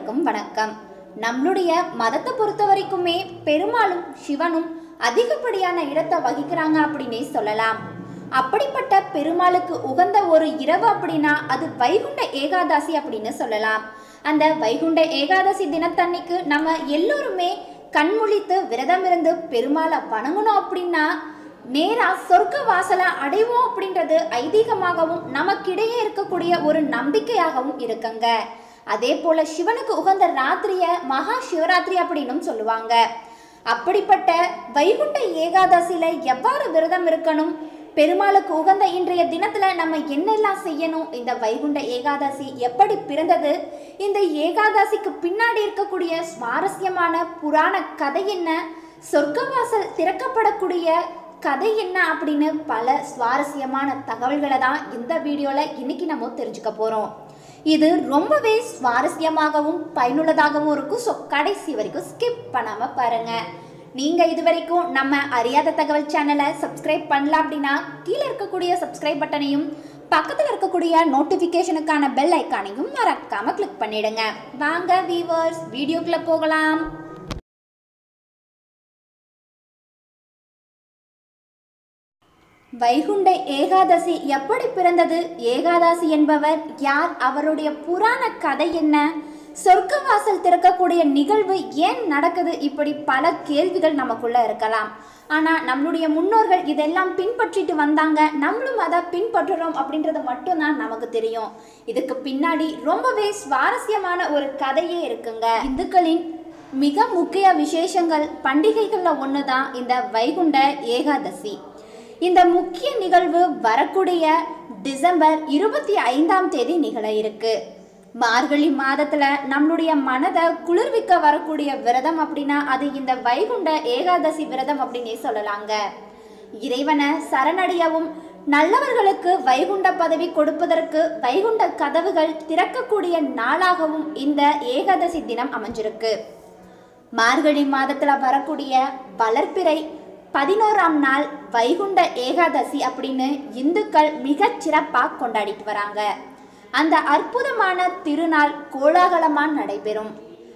அனைவருக்கும் வணக்கம் நம்மளுடைய மதத்தை பொறுத்த வரைக்குமே பெருமாளும் சிவனும் அதிகப்படியான இடத்தை வகிக்கிறாங்க அப்படின்னே சொல்லலாம் அப்படிப்பட்ட பெருமாளுக்கு உகந்த ஒரு இரவு அப்படின்னா அது வைகுண்ட ஏகாதசி அப்படின்னு சொல்லலாம் அந்த வைகுண்ட ஏகாதசி தினத்தன்னைக்கு நம்ம எல்லோருமே கண்முழித்து விரதம் இருந்து பெருமாளை வணங்கணும் அப்படின்னா நேரா சொர்க்க வாசலை அடைவோம் அப்படின்றது ஐதீகமாகவும் நமக்கிடையே இருக்கக்கூடிய ஒரு நம்பிக்கையாகவும் இருக்குங்க அதே போல சிவனுக்கு உகந்த ராத்திரிய மகா சிவராத்திரி அப்படின்னும் சொல்லுவாங்க அப்படிப்பட்ட வைகுண்ட ஏகாதசியில எவ்வாறு விரதம் இருக்கணும் பெருமாளுக்கு உகந்த இன்றைய தினத்துல நம்ம என்னெல்லாம் செய்யணும் இந்த வைகுண்ட ஏகாதசி எப்படி பிறந்தது இந்த ஏகாதசிக்கு பின்னாடி இருக்கக்கூடிய சுவாரஸ்யமான புராண கதை என்ன சொர்க்கவாசல் திறக்கப்படக்கூடிய கதை என்ன அப்படின்னு பல சுவாரஸ்யமான தகவல்களை தான் இந்த வீடியோவில் இன்னைக்கு நம்ம தெரிஞ்சுக்க போகிறோம் இது ரொம்பவே சுவாரஸ்யமாகவும் பயனுள்ளதாகவும் இருக்கும் ஸோ கடைசி வரைக்கும் ஸ்கிப் பண்ணாமல் பாருங்கள் நீங்கள் இது வரைக்கும் நம்ம அறியாத தகவல் சேனலை சப்ஸ்கிரைப் பண்ணல அப்படின்னா கீழே இருக்கக்கூடிய சப்ஸ்கிரைப் பட்டனையும் பக்கத்தில் இருக்கக்கூடிய நோட்டிஃபிகேஷனுக்கான பெல் ஐக்கானையும் மறக்காமல் கிளிக் பண்ணிடுங்க வாங்க வீவர்ஸ் வீடியோக்குள்ளே போகலாம் வைகுண்ட ஏகாதசி எப்படி பிறந்தது ஏகாதசி என்பவர் யார் அவருடைய புராண கதை என்ன சொர்க்கவாசல் திறக்கக்கூடிய நிகழ்வு ஏன் நடக்குது இப்படி பல கேள்விகள் நமக்குள்ள இருக்கலாம் ஆனா நம்மளுடைய முன்னோர்கள் இதெல்லாம் பின்பற்றிட்டு வந்தாங்க நம்மளும் அதை பின்பற்றுறோம் அப்படின்றது மட்டும்தான் நமக்கு தெரியும் இதுக்கு பின்னாடி ரொம்பவே சுவாரஸ்யமான ஒரு கதையே இருக்குங்க இந்துக்களின் மிக முக்கிய விசேஷங்கள் பண்டிகைகள்ல ஒன்று தான் இந்த வைகுண்ட ஏகாதசி இந்த முக்கிய நிகழ்வு வரக்கூடிய டிசம்பர் இருபத்தி ஐந்தாம் தேதி நிகழ இருக்கு மார்கழி மாதத்துல நம்மளுடைய மனதை குளிர்விக்க வரக்கூடிய விரதம் அப்படின்னா அது இந்த வைகுண்ட ஏகாதசி விரதம் அப்படின்னே சொல்லலாங்க இறைவனை சரணடையவும் நல்லவர்களுக்கு வைகுண்ட பதவி கொடுப்பதற்கு வைகுண்ட கதவுகள் திறக்கக்கூடிய நாளாகவும் இந்த ஏகாதசி தினம் அமைஞ்சிருக்கு மார்கழி மாதத்துல வரக்கூடிய வளர்ப்பிறை பதினோராம் நாள் வைகுண்ட ஏகாதசி அப்படின்னு இந்துக்கள் மிகச் சிறப்பாக கொண்டாடிட்டு வராங்க அந்த அற்புதமான திருநாள் கோலாகலமாக நடைபெறும்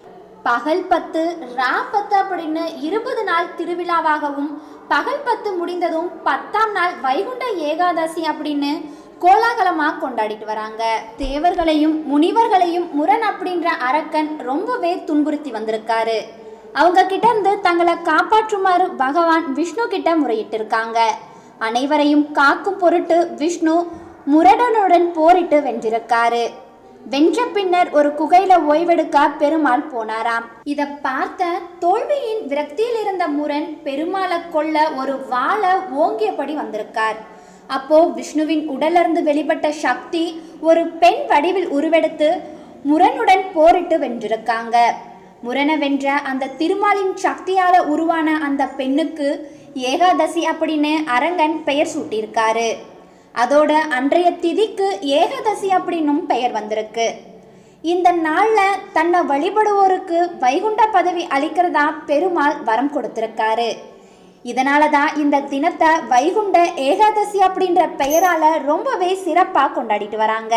பகல் பத்து ரா பத்து அப்படின்னு இருபது நாள் திருவிழாவாகவும் பகல் பத்து முடிந்ததும் பத்தாம் நாள் வைகுண்ட ஏகாதசி அப்படின்னு கோலாகலமாக கொண்டாடிட்டு வராங்க தேவர்களையும் முனிவர்களையும் முரண் அப்படின்ற அரக்கன் ரொம்பவே துன்புறுத்தி வந்திருக்காரு அவங்க கிட்ட இருந்து தங்களை காப்பாற்றுமாறு பகவான் விஷ்ணு கிட்ட முறையிட்டு இருக்காங்க அனைவரையும் காக்கும் பொருட்டு விஷ்ணு முரடனுடன் போரிட்டு வென்றிருக்காரு வென்ற பின்னர் ஒரு குகையில ஓய்வெடுக்க பெருமாள் போனாராம் இத பார்த்த தோல்வியின் விரக்தியில் இருந்த முரண் பெருமாளை கொல்ல ஒரு வாளை ஓங்கியபடி வந்திருக்கார் அப்போ விஷ்ணுவின் உடலிருந்து வெளிப்பட்ட சக்தி ஒரு பெண் வடிவில் உருவெடுத்து முரனுடன் போரிட்டு வென்றிருக்காங்க முரண வென்ற அந்த திருமாலின் சக்தியால உருவான அந்த பெண்ணுக்கு ஏகாதசி அப்படின்னு அரங்கன் பெயர் சூட்டியிருக்காரு அதோட அன்றைய திதிக்கு ஏகாதசி அப்படின்னும் பெயர் வந்திருக்கு இந்த நாளில் தன்னை வழிபடுவோருக்கு வைகுண்ட பதவி அளிக்கிறதா பெருமாள் வரம் கொடுத்திருக்காரு இதனால தான் இந்த தினத்தை வைகுண்ட ஏகாதசி அப்படின்ற பெயரால ரொம்பவே சிறப்பாக கொண்டாடிட்டு வராங்க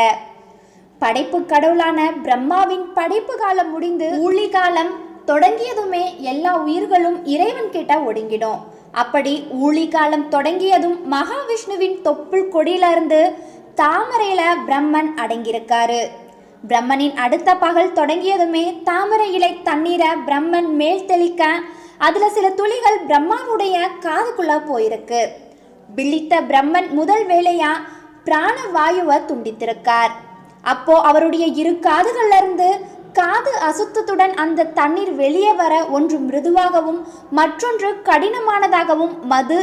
படைப்பு கடவுளான பிரம்மாவின் படைப்பு காலம் முடிந்து ஊழி காலம் தொடங்கியதுமே எல்லா உயிர்களும் இறைவன் கிட்ட ஒடுங்கிடும் அப்படி ஊழி காலம் தொடங்கியதும் மகாவிஷ்ணுவின் தொப்புள் கொடியிலிருந்து தாமரையில பிரம்மன் அடங்கியிருக்காரு பிரம்மனின் அடுத்த பகல் தொடங்கியதுமே தாமரை இலை தண்ணீரை பிரம்மன் மேல் தெளிக்க அதுல சில துளிகள் பிரம்மாவுடைய காதுக்குள்ள போயிருக்கு விழித்த பிரம்மன் முதல் வேலையா பிராணவாயுவை துண்டித்திருக்கார் அப்போ அவருடைய இரு காதுகள்ல இருந்து காது அசுத்தத்துடன் அந்த தண்ணீர் வெளியே வர ஒன்று மிருதுவாகவும் மற்றொன்று கடினமானதாகவும் மது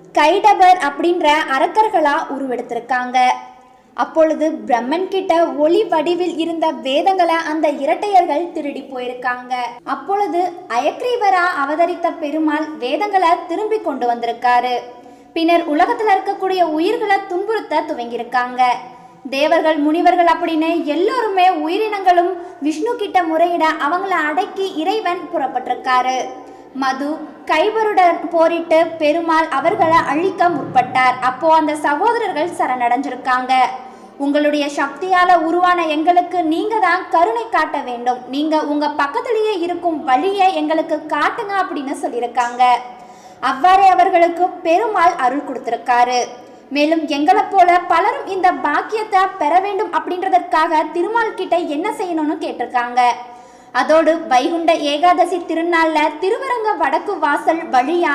கைடபர் அப்படின்ற அரக்கர்களா உருவெடுத்திருக்காங்க அப்பொழுது பிரம்மன் கிட்ட ஒளி வடிவில் இருந்த வேதங்களை அந்த இரட்டையர்கள் திருடி போயிருக்காங்க அப்பொழுது அயக்ரீவரா அவதரித்த பெருமாள் வேதங்களை திரும்பி கொண்டு வந்திருக்காரு பின்னர் உலகத்துல இருக்கக்கூடிய உயிர்களை துன்புறுத்த துவங்கியிருக்காங்க தேவர்கள் முனிவர்கள் அப்படின்னு எல்லோருமே உயிரினங்களும் விஷ்ணு கிட்ட முறையிட அவங்கள அடக்கி இறைவன் புறப்பட்டிருக்காரு மது கைவருடன் போரிட்டு பெருமாள் அவர்களை அழிக்க முற்பட்டார் அப்போ அந்த சகோதரர்கள் சரணடைஞ்சிருக்காங்க உங்களுடைய சக்தியால உருவான எங்களுக்கு நீங்க தான் கருணை காட்ட வேண்டும் நீங்க உங்க பக்கத்திலேயே இருக்கும் வழியை எங்களுக்கு காட்டுங்க அப்படின்னு சொல்லியிருக்காங்க அவ்வாறே அவர்களுக்கு பெருமாள் அருள் கொடுத்திருக்காரு மேலும் எங்களை போல பலரும் இந்த பாக்கியத்தை பெற வேண்டும் அப்படின்றதற்காக திருமால் கிட்ட என்ன செய்யணும்னு கேட்டிருக்காங்க அதோடு வைகுண்ட ஏகாதசி திருநாள்ல திருவரங்க வடக்கு வாசல் வழியா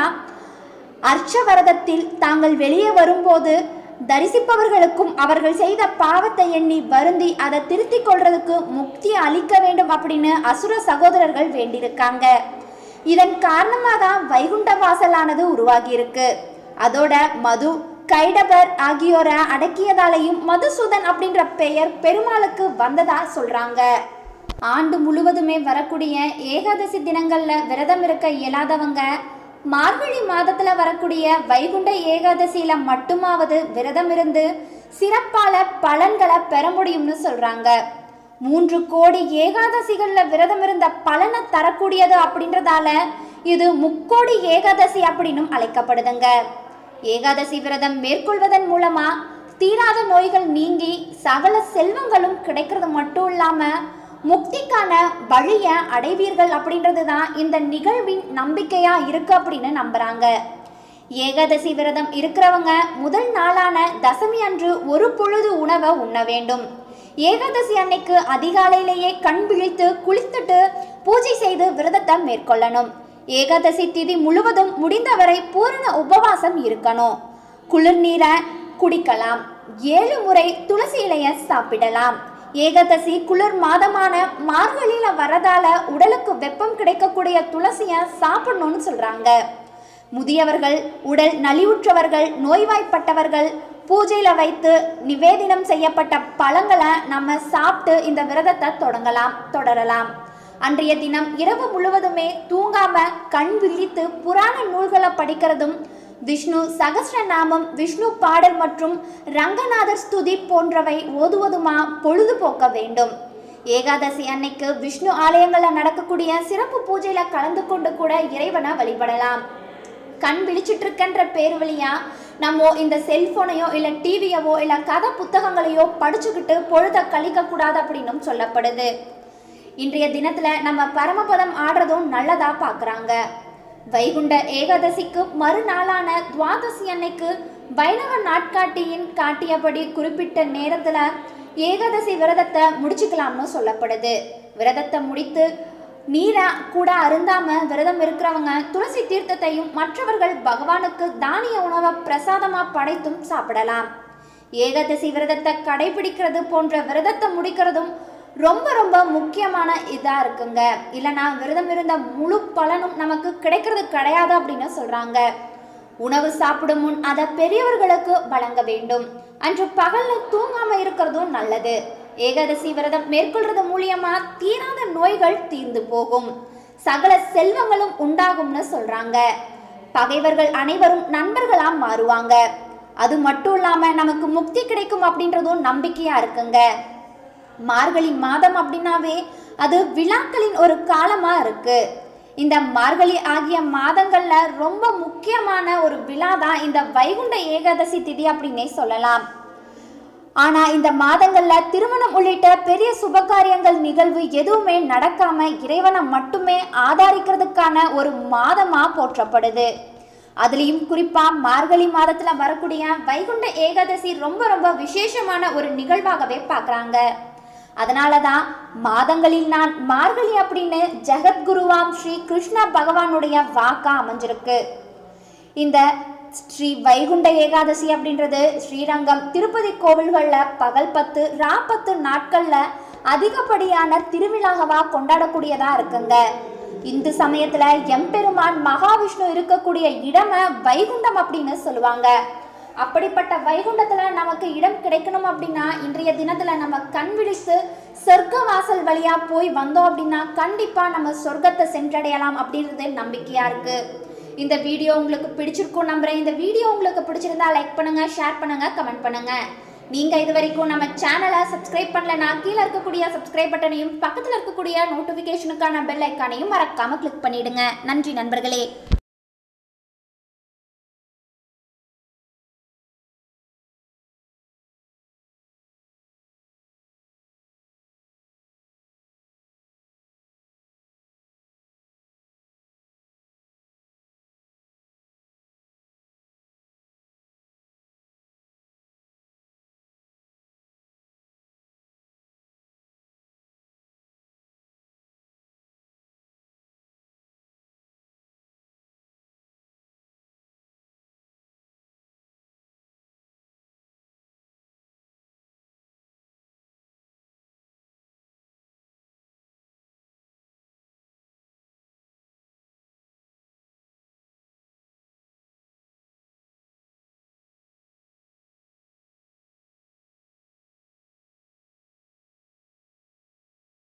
அர்ச்சவரதத்தில் தாங்கள் வெளியே வரும்போது தரிசிப்பவர்களுக்கும் அவர்கள் செய்த பாவத்தை எண்ணி வருந்தி அதை திருத்திக் கொள்றதுக்கு முக்தி அளிக்க வேண்டும் அப்படின்னு அசுர சகோதரர்கள் வேண்டியிருக்காங்க இதன் காரணமாக தான் வைகுண்ட வாசலானது உருவாகி இருக்கு அதோட மது கைடபர் ஆகியோரை அடக்கியதாலையும் மதுசூதன் அப்படின்ற பெயர் பெருமாளுக்கு வந்ததா சொல்றாங்க ஆண்டு முழுவதுமே வரக்கூடிய ஏகாதசி தினங்கள்ல விரதம் இருக்க இயலாதவங்க மார்கழி மாதத்துல வரக்கூடிய வைகுண்ட ஏகாதசியில மட்டுமாவது விரதம் இருந்து சிறப்பான பலன்களை பெற முடியும்னு சொல்றாங்க மூன்று கோடி ஏகாதசிகள்ல விரதம் இருந்த பலனை தரக்கூடியது அப்படின்றதால இது முக்கோடி ஏகாதசி அப்படின்னும் அழைக்கப்படுதுங்க ஏகாதசி விரதம் மேற்கொள்வதன் மூலமா தீராத நோய்கள் நீங்கி சகல செல்வங்களும் கிடைக்கிறது மட்டும் இல்லாம முக்திக்கான வழிய அடைவீர்கள் அப்படின்றது தான் இந்த நிகழ்வின் நம்பிக்கையா இருக்கு அப்படின்னு நம்புறாங்க ஏகாதசி விரதம் இருக்கிறவங்க முதல் நாளான தசமி அன்று ஒரு பொழுது உணவை உண்ண வேண்டும் ஏகாதசி அன்னைக்கு அதிகாலையிலேயே கண் விழித்து குளித்துட்டு பூஜை செய்து விரதத்தை மேற்கொள்ளணும் ஏகாதசி திதி முழுவதும் முடிந்தவரை பூரண உபவாசம் இருக்கணும் குளிர்நீரை குடிக்கலாம் ஏழு முறை துளசி இலைய சாப்பிடலாம் ஏகாதசி குளிர் மாதமான மார்கழியில வரதால உடலுக்கு வெப்பம் கிடைக்கக்கூடிய துளசிய சாப்பிடணும்னு சொல்றாங்க முதியவர்கள் உடல் நலிவுற்றவர்கள் நோய்வாய்ப்பட்டவர்கள் பூஜையில வைத்து நிவேதினம் செய்யப்பட்ட பழங்களை நம்ம சாப்பிட்டு இந்த விரதத்தை தொடங்கலாம் தொடரலாம் அன்றைய தினம் இரவு முழுவதுமே தூங்காம கண் விழித்து புராண நூல்களை படிக்கிறதும் விஷ்ணு சகஸ்ரநாமம் விஷ்ணு பாடல் மற்றும் ரங்கநாதர் ஸ்துதி போன்றவை ஓதுவதுமா பொழுதுபோக்க வேண்டும் ஏகாதசி அன்னைக்கு விஷ்ணு ஆலயங்களில் நடக்கக்கூடிய சிறப்பு பூஜையில கலந்து கொண்டு கூட இறைவனை வழிபடலாம் கண் விழிச்சிட்டு இருக்கன்ற பேர் வழியா நம்ம இந்த செல்போனையோ இல்லை டிவியவோ இல்லை கதை புத்தகங்களையோ படிச்சுக்கிட்டு பொழுத கழிக்க கூடாது அப்படின்னும் சொல்லப்படுது இன்றைய தினத்துல நம்ம பரமபதம் ஆடுறதும் நல்லதா பார்க்கறாங்க வைகுண்ட ஏகாதசிக்கு மறுநாளான துவாதசி அன்னைக்கு வைணவ நாட்காட்டியின் காட்டியபடி குறிப்பிட்ட நேரத்துல ஏகாதசி விரதத்தை முடிச்சுக்கலாம்னு சொல்லப்படுது விரதத்தை முடித்து நீரை கூட அருந்தாம விரதம் இருக்கிறவங்க துளசி தீர்த்தத்தையும் மற்றவர்கள் பகவானுக்கு தானிய உணவை பிரசாதமா படைத்தும் சாப்பிடலாம் ஏகாதசி விரதத்தை கடைபிடிக்கிறது போன்ற விரதத்தை முடிக்கிறதும் ரொம்ப ரொம்ப முக்கியமான இதா இருக்குங்க இல்லைனா விரதம் இருந்த முழு பலனும் நமக்கு கிடைக்கிறது கிடையாது அப்படின்னு சொல்றாங்க உணவு சாப்பிடும் முன் அதை பெரியவர்களுக்கு வழங்க வேண்டும் அன்று பகல்ல தூங்காம இருக்கிறதும் நல்லது ஏகாதசி விரதம் மேற்கொள்றது மூலியமா தீராத நோய்கள் தீர்ந்து போகும் சகல செல்வங்களும் உண்டாகும்னு சொல்றாங்க பகைவர்கள் அனைவரும் நண்பர்களா மாறுவாங்க அது மட்டும் இல்லாம நமக்கு முக்தி கிடைக்கும் அப்படின்றதும் நம்பிக்கையா இருக்குங்க மார்கழி மாதம் அப்படின்னாவே அது விழாக்களின் ஒரு காலமா இருக்கு இந்த மார்கழி ஆகிய மாதங்கள்ல ரொம்ப முக்கியமான ஒரு விழா தான் இந்த வைகுண்ட ஏகாதசி திதி அப்படின்னே சொல்லலாம் ஆனா இந்த மாதங்கள்ல திருமணம் உள்ளிட்ட பெரிய சுபகாரியங்கள் நிகழ்வு எதுவுமே நடக்காம இறைவனை மட்டுமே ஆதாரிக்கிறதுக்கான ஒரு மாதமா போற்றப்படுது அதுலேயும் குறிப்பா மார்கழி மாதத்துல வரக்கூடிய வைகுண்ட ஏகாதசி ரொம்ப ரொம்ப விசேஷமான ஒரு நிகழ்வாகவே பார்க்கறாங்க அதனால தான் மாதங்களில் நான் மார்கழி அப்படின்னு ஜெகத்குருவாம் ஸ்ரீ கிருஷ்ண பகவானுடைய வாக்கா அமைஞ்சிருக்கு இந்த ஸ்ரீ வைகுண்ட ஏகாதசி அப்படின்றது ஸ்ரீரங்கம் திருப்பதி கோவில்களில் பகல் பத்து ரா பத்து நாட்களில் அதிகப்படியான திருவிழாகவா கொண்டாடக்கூடியதா இருக்குங்க இந்து சமயத்துல எம்பெருமான் மகாவிஷ்ணு இருக்கக்கூடிய இடமை வைகுண்டம் அப்படின்னு சொல்லுவாங்க அப்படிப்பட்ட வைகுண்டத்துல நமக்கு இடம் கிடைக்கணும் அப்படின்னா இன்றைய தினத்துல நம்ம கண் விழித்து சொர்க்க வாசல் வழியா போய் வந்தோம் அப்படின்னா கண்டிப்பா நம்ம சொர்க்கத்தை சென்றடையலாம் அப்படின்றது நம்பிக்கையா இருக்கு இந்த வீடியோ உங்களுக்கு பிடிச்சிருக்கும் நம்புறேன் இந்த வீடியோ உங்களுக்கு பிடிச்சிருந்தா லைக் பண்ணுங்க ஷேர் பண்ணுங்க கமெண்ட் பண்ணுங்க நீங்க இது வரைக்கும் நம்ம சேனலை சப்ஸ்கிரைப் பண்ணலனா கீழே இருக்கக்கூடிய சப்ஸ்கிரைப் பட்டனையும் பக்கத்துல இருக்கக்கூடிய நோட்டிபிகேஷனுக்கான பெல் ஐக்கானையும் மறக்காம கிளிக் பண்ணிடுங்க நன்றி நண்பர்களே